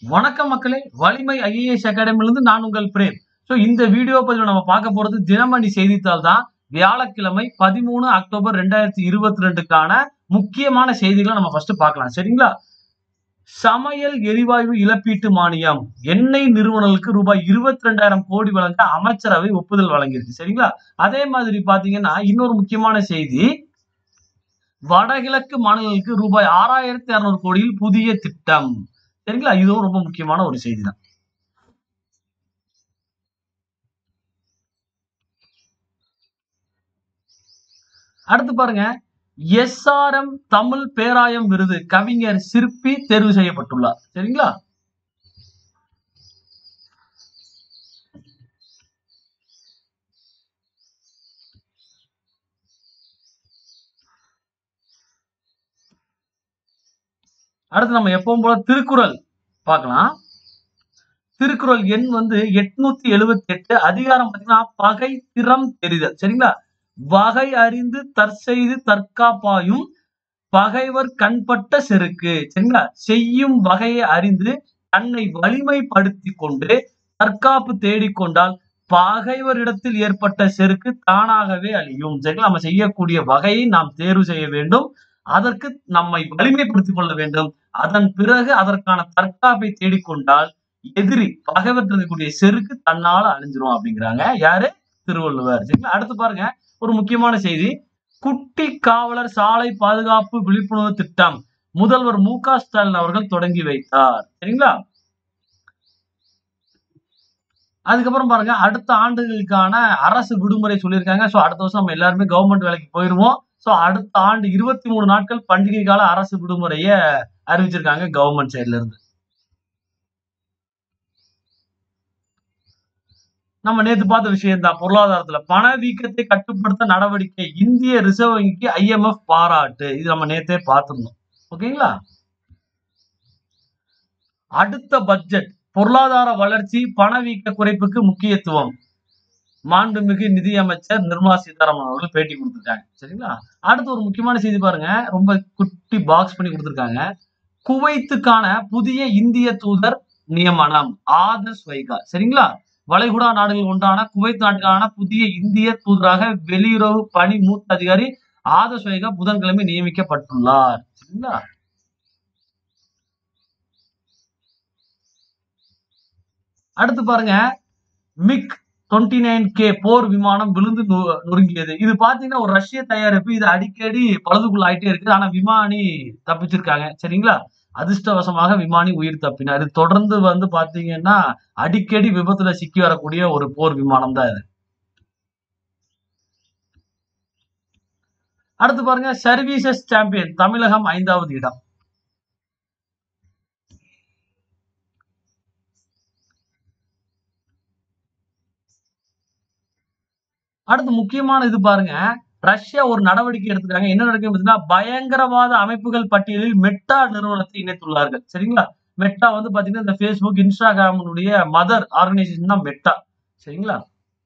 வணக்கம் மக்களே வலிமை ஐஏஎஸ் அகாடமிலிருந்து நான் உங்கள் பிரேம் ஸோ இந்த வீடியோ பதிவில் நம்ம பார்க்க போறது தினமணி செய்தித்தாள் தான் வியாழக்கிழமை பதிமூணு அக்டோபர் ரெண்டாயிரத்தி இருபத்தி ரெண்டுக்கான முக்கியமான செய்திகளை நம்ம ஃபர்ஸ்ட் பார்க்கலாம் சரிங்களா சமையல் எரிவாயு இழப்பீட்டு மானியம் எண்ணெய் நிறுவனங்களுக்கு ரூபாய் இருபத்தி ரெண்டாயிரம் கோடி வழங்க அமைச்சரவை ஒப்புதல் வழங்கியிருக்கு சரிங்களா அதே மாதிரி பாத்தீங்கன்னா இன்னொரு முக்கியமான செய்தி வடகிழக்கு மாநிலங்களுக்கு ரூபாய் ஆறாயிரத்தி அறுநூறு கோடியில் புதிய திட்டம் சரிங்களா இதுவும் ரொம்ப முக்கியமான ஒரு செய்தி தான் அடுத்து பாருங்க எஸ்ஆர்எம் தமிழ் பேராயம் விருது கவிஞர் சிற்பி தேர்வு செய்யப்பட்டுள்ளார் சரிங்களா அடுத்து நம்ம எப்பவும் போல திருக்குறள் பார்க்கலாம் திருக்குறள் எண் வந்து எட்நூத்தி எழுபத்தி எட்டு அதிகாரம் பார்த்தீங்கன்னா பகை திறம் தெரிதல் சரிங்களா வகை அறிந்து தற்செய்து தற்காப்பாயும் பகைவர் கண்பட்ட செருக்கு சரிங்களா செய்யும் வகையை அறிந்து தன்னை வலிமைப்படுத்தி கொண்டு தற்காப்பு தேடிக்கொண்டால் பகைவரிடத்தில் ஏற்பட்ட செருக்கு தானாகவே அழியும் சரிங்களா நம்ம செய்யக்கூடிய வகையை நாம் தேர்வு செய்ய வேண்டும் அதற்கு நம்மை வலிமைப்படுத்திக் கொள்ள வேண்டும் அதன் பிறகு அதற்கான தற்காப்பை தேடிக்கொண்டால் எதிரி பகைவர் இருக்கக்கூடிய செருக்கு தன்னால அழிஞ்சிரும் அப்படிங்கிறாங்க யாரு திருவள்ளுவர் சரிங்களா அடுத்து பாருங்க ஒரு முக்கியமான செய்தி குட்டி காவலர் சாலை பாதுகாப்பு விழிப்புணர்வு திட்டம் முதல்வர் மு க ஸ்டாலின் அவர்கள் தொடங்கி வைத்தார் சரிங்களா அதுக்கப்புறம் பாருங்க அடுத்த ஆண்டுகளுக்கான அரசு விடுமுறை சொல்லியிருக்காங்க ஸோ அடுத்த வருஷம் நம்ம எல்லாருமே கவர்மெண்ட் வேலைக்கு போயிருவோம் ஸோ அடுத்த ஆண்டு இருபத்தி மூணு நாட்கள் பண்டிகை கால அரசு விடுமுறைய அறிவிச்சிருக்காங்க கவர்மெண்ட் சைட்ல இருந்து நம்ம நேத்து பார்த்த விஷயம் தான் பொருளாதாரத்துல பணவீக்கத்தை கட்டுப்படுத்த நடவடிக்கை இந்திய ரிசர்வ் வங்கிக்கு ஐஎம்எஃப் பாராட்டு இது நம்ம நேத்தே பார்த்திருந்தோம் ஓகேங்களா அடுத்த பட்ஜெட் பொருளாதார வளர்ச்சி பணவீக்க குறைப்புக்கு முக்கியத்துவம் மாண்புமிகு நிதியமைச்சர் நிர்மலா சீதாராமன் அவர்கள் பேட்டி கொடுத்திருக்காங்க சரிங்களா அடுத்து ஒரு முக்கியமான செய்தி பாருங்க ரொம்ப குட்டி பாக்ஸ் பண்ணி கொடுத்திருக்காங்க குவைத்துக்கான புதிய இந்திய தூதர் நியமனம் ஆதர்ஸ் வைகா சரிங்களா வளைகுடா நாடுகள் ஒன்றான குவைத் நாட்டுக்கான புதிய இந்திய தூதராக வெளியுறவு பணி மூத்த அதிகாரி ஆதர்ஸ் வைகா புதன்கிழமை நியமிக்கப்பட்டுள்ளார் சரிங்களா அடுத்து பாருங்க மிக் டுவெண்ட்டி நைன் கே போர் விமானம் விழுந்து நொ- நொறுங்கியது இது பாத்தீங்கன்னா ஒரு ரஷ்ய தயாரிப்பு இது அடிக்கடி பழுதுக்குள்ள ஆயிட்டே இருக்குது ஆனா விமானி தப்பிச்சிருக்காங்க சரிங்களா அதிர்ஷ்டவசமாக விமானி உயிர் தப்பினார் இது தொடர்ந்து வந்து பாத்தீங்கன்னா அடிக்கடி விபத்துல சிக்கி வரக்கூடிய ஒரு போர் விமானம் தான் இது அடுத்து பாருங்க சர்வீசஸ் சாம்பியன் தமிழகம் ஐந்தாவது இடம் அடுத்து முக்கியமான இது பாருங்க ரஷ்யா ஒரு நடவடிக்கை எடுத்துக்காங்க என்ன நடவடிக்கை பார்த்தீங்கன்னா பயங்கரவாத அமைப்புகள் பட்டியலில் மெட்டா நிறுவனத்தை இணைத்துள்ளார்கள் சரிங்களா மெட்டா வந்து பாத்தீங்கன்னா இந்த ஃபேஸ்புக் இன்ஸ்டாகிராமுடைய மதர் ஆர்கனைசேஷன் தான் மெட்டா சரிங்களா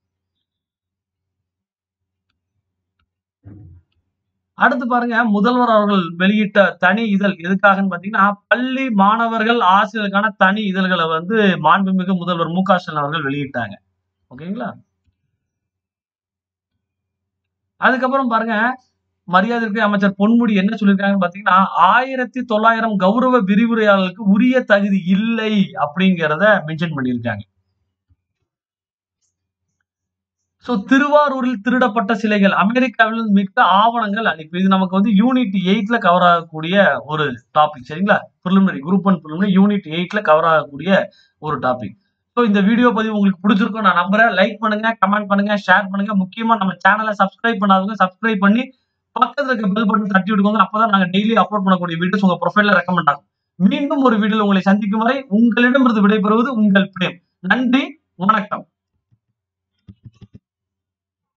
அடுத்து பாருங்க முதல்வர் அவர்கள் வெளியிட்ட தனி இதழ் எதுக்காகன்னு பாத்தீங்கன்னா பள்ளி மாணவர்கள் ஆசிரியர்களுக்கான தனி இதழ்களை வந்து மாண்புமிகு முதல்வர் மு க ஸ்டாலின் அவர்கள் வெளியிட்டாங்க ஓகேங்களா அதுக்கப்புறம் பாருங்க மரியாதைக்கு அமைச்சர் பொன்முடி என்ன சொல்லியிருக்காங்கன்னு பாத்தீங்கன்னா ஆயிரத்தி தொள்ளாயிரம் கௌரவ விரிவுரையாளர்களுக்கு உரிய தகுதி இல்லை அப்படிங்கிறத மென்ஷன் பண்ணியிருக்காங்க சோ திருவாரூரில் திருடப்பட்ட சிலைகள் அமெரிக்காவில் மிக்க ஆவணங்கள் அனுப்பி இது நமக்கு வந்து யூனிட் எயிட்ல கவர் ஆகக்கூடிய ஒரு டாபிக் சரிங்களா preliminary group one preliminary unit எயிட்ல கவர் ஆகக்கூடிய ஒரு டாபிக் ஸோ இந்த வீடியோ பதிவு உங்களுக்கு பிடிச்சிருக்கும் நான் நம்புறேன் லைக் பண்ணுங்க கமெண்ட் பண்ணுங்க ஷேர் பண்ணுங்க முக்கியமா நம்ம சேனலை சப்ஸ்கிரைப் பண்ணாதவங்க சப்ஸ்கிரைப் பண்ணி பக்கத்துல இருக்க பெல் பட்டன் தட்டி விட்டுக்கோங்க அப்பதான் நாங்க டெய்லி அப்லோட் பண்ணக்கூடிய வீடியோஸ் உங்க ப்ரொஃபைல்ல ரெக்கமெண்ட் ஆகும் மீண்டும் ஒரு வீடியோல உங்களை சந்திக்கும் வரை உங்களிடமிருந்து விடைபெறுவது உங்கள் பிரேம் நன்றி வணக்கம்